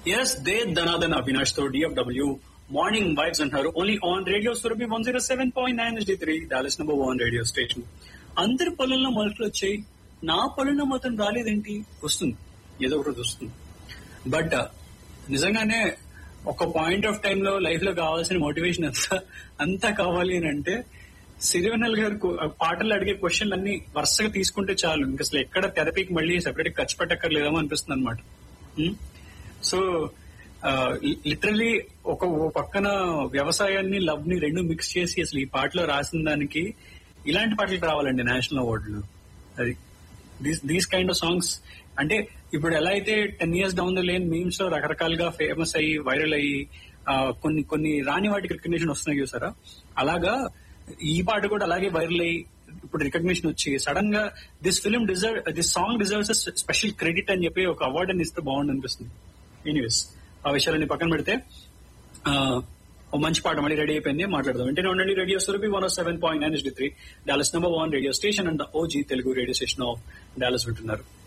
yes they Dhanadhan Avinash తో DFW morning vibes అంటారు only on radio Surabhi one zero seven point nine SD three Dallas number one radio station అందరి పొలంలో మొలకలు వచ్చాయి నా పొలంలో మొత్తం రాలేదేంటి వస్తుంది ఏదో ఒకటి వస్తుంది బట్ నిజంగానే ఒక పాయింట్ ఆఫ్ టైమ్ లో లైఫ్ లో కావాల్సిన మోటివేషన్ అంతా అంతా కావాలి అని అంటే సిరివెన్నెల్ గారు కు- పాటలు అడిగే క్వశ్చన్లు అన్ని వరుసగా తీసుకుంటే చాలు ఇంకా అసలు ఎక్కడ థెరపీకి మళ్ళీ సెపరేట్ ఖర్చు పెట్టక్కర్లేదేమో అనిపిస్తుంది అనమాట సో లిటరలీ ఒక ఓ పక్కన వ్యవసాయాన్ని లవ్ ని రెండు మిక్స్ చేసి అసలు ఈ పాటలో రాసిన దానికి ఇలాంటి పాటలు రావాలండి నేషనల్ అవార్డులు అది these these kind of songs అంటే ఇప్పుడు ఎలా అయితే ten years down the lane memes లో రకరకాలుగా ఫేమస్ అయ్యి వైరల్ అయ్యి ఆ, కొన్ని కొన్ని రాని వాటికి రికగ్నిషన్ వస్తున్నాయి చూసారా అలాగా ఈ పాట కూడా అలాగే వైరల్ అయ్యి ఇప్పుడు రికగ్నిషన్ వచ్చి సడన్ గా this film deserve this song deserves special credit అని చెప్పి ఒక అవార్డు అని ఇస్తే బాగుండు అనిపిస్తుంది ఎనీవేస్ ఆ విషయాలన్నీ పక్కన పెడితే ఆ, ఓ మంచి పాట మళ్ళీ రెడీ అయిపోయింది మాట్లాడదాం వెంటనే ఉండండి radio Surabhi one seven point nine three Dallas number one radio station and OG Telugu radio station of Dallas వింటున్నారు